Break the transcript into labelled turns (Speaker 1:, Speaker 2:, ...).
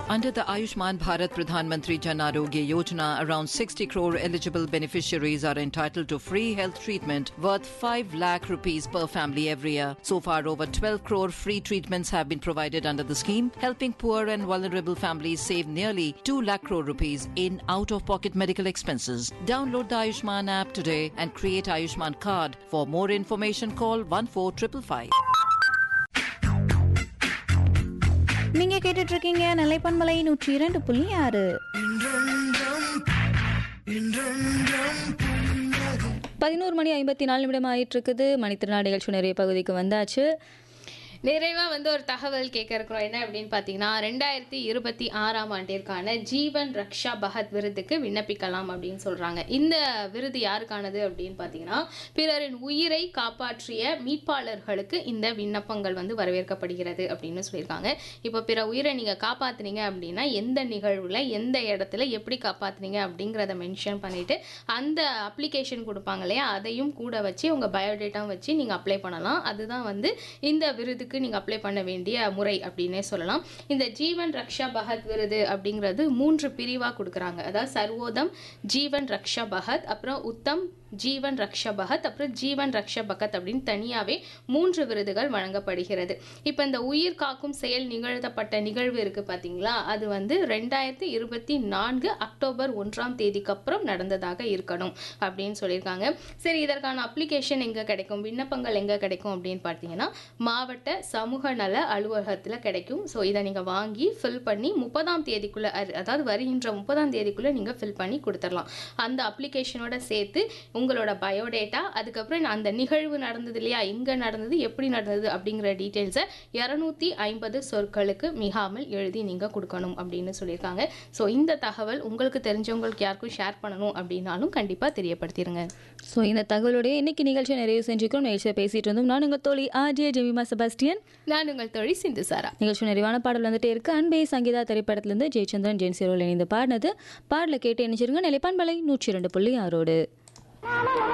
Speaker 1: Under the Ayushman Bharat Pradhan Mantri Jan Arogya Yojana, around 60 crore eligible beneficiaries are entitled to free health treatment worth 5 lakh rupees per family every year. So far, over 12 crore free treatments have been provided under the scheme, helping poor and vulnerable families save nearly 2 lakh crore rupees in out-of-pocket medical expenses. Download the Ayushman app today and create Ayushman card. For more information, call 14555.
Speaker 2: நீங்க கேட்டுட்டு இருக்கீங்க நிலைப்பன்மலை நூற்றி இரண்டு புள்ளி ஆறு பதினோரு மணி ஐம்பத்தி நாலு நிமிடம் ஆயிட்டு இருக்குது மணித்திருநாள் நிகழ்ச்சி நிறைய பகுதிக்கு வந்தாச்சு
Speaker 3: நிறைவா வந்து ஒரு தகவல் கேட்க இருக்கிறோம் என்ன அப்படின்னு பார்த்தீங்கன்னா ரெண்டாயிரத்தி இருபத்தி ஆறாம் ஆண்டிற்கான ஜீவன் ரக்ஷா பகத் விருதுக்கு விண்ணப்பிக்கலாம் அப்படின்னு சொல்றாங்க இந்த விருது யாருக்கானது அப்படின்னு பார்த்தீங்கன்னா பிறரின் உயிரை காப்பாற்றிய மீட்பாளர்களுக்கு இந்த விண்ணப்பங்கள் வந்து வரவேற்கப்படுகிறது அப்படின்னு சொல்லியிருக்காங்க இப்போ பிற உயிரை நீங்க காப்பாத்துனீங்க அப்படின்னா எந்த நிகழ்வுல எந்த இடத்துல எப்படி காப்பாத்துனீங்க அப்படிங்கிறத மென்ஷன் பண்ணிட்டு அந்த அப்ளிகேஷன் கொடுப்பாங்க இல்லையா அதையும் கூட வச்சு உங்க பயோடேட்டாவும் வச்சு நீங்க அப்ளை பண்ணலாம் அதுதான் வந்து இந்த விருதுக்கு நீங்க அப்ளை பண்ண வேண்டிய முறை அப்படின்னே சொல்லலாம் இந்த ஜீவன் ரக்ஷா பகத் விருது அப்படிங்கிறது மூன்று பிரிவா கொடுக்குறாங்க அதாவது சர்வோதம் ஜீவன் ரக்ஷா பகத் அப்புறம் உத்தம் ஜீவன் ரக்ஷா பகத் அப்புறம் ஜீவன் ரக்ஷா பகத் அப்படின்னு தனியாவே மூன்று விருதுகள் வழங்கப்படுகிறது இப்போ இந்த உயிர் காக்கும் செயல் நிகழ்த்தப்பட்ட நிகழ்வு இருக்கு பாத்தீங்களா அது வந்து ரெண்டாயிரத்தி இருபத்தி நான்கு அக்டோபர் ஒன்றாம் தேதிக்கு அப்புறம் நடந்ததாக இருக்கணும் அப்படின்னு சொல்லியிருக்காங்க சரி இதற்கான அப்ளிகேஷன் எங்க கிடைக்கும் விண்ணப்பங்கள் எங்க கிடைக்கும் அப்படின்னு பார்த்தீங்கன்னா மாவட்ட சமூக நல அலுவலகத்தில் கிடைக்கும் ஸோ இதை நீங்கள் வாங்கி ஃபில் பண்ணி முப்பதாம் தேதிக்குள்ளே அதாவது வருகின்ற முப்பதாம் தேதிக்குள்ளே நீங்கள் ஃபில் பண்ணி கொடுத்துடலாம் அந்த அப்ளிகேஷனோட சேர்த்து உங்களோட பயோடேட்டா அதுக்கப்புறம் அந்த நிகழ்வு நடந்தது இல்லையா எங்கே நடந்தது எப்படி நடந்தது அப்படிங்கிற டீட்டெயில்ஸை இரநூத்தி ஐம்பது சொற்களுக்கு மிகாமல் எழுதி நீங்கள் கொடுக்கணும் அப்படின்னு சொல்லியிருக்காங்க ஸோ இந்த தகவல் உங்களுக்கு தெரிஞ்சவங்களுக்கு யாருக்கும் ஷேர் பண்ணணும் அப்படின்னாலும் கண்டிப்பாக தெரியப்படுத்திடுங்க
Speaker 2: ஸோ இந்த தகவலுடைய இன்னைக்கு நிகழ்ச்சியை நிறைவு செஞ்சுக்கிறோம் நிகழ்ச்சியை பேசிட்டு இருந்தோம் நான் உங்கள் தோழி ஆர்ஜே ஜெமிமா செபாஸ்டியன்
Speaker 3: நான் உங்கள் தொழில் சிந்து சாரா
Speaker 2: நிகழ்ச்சி நிறைவான பாடல் வந்துட்டே இருக்கு அன்பே சங்கீதா திரைப்படத்திலிருந்து ஜெயச்சந்திரன் ஜெயின் சீரோல் இணைந்து பாடினது பாடலை கேட்டு இணைச்சிருங்க நிலைப்பான்பலை நூற்றி இரண்டு புள்ளி ஆறோடு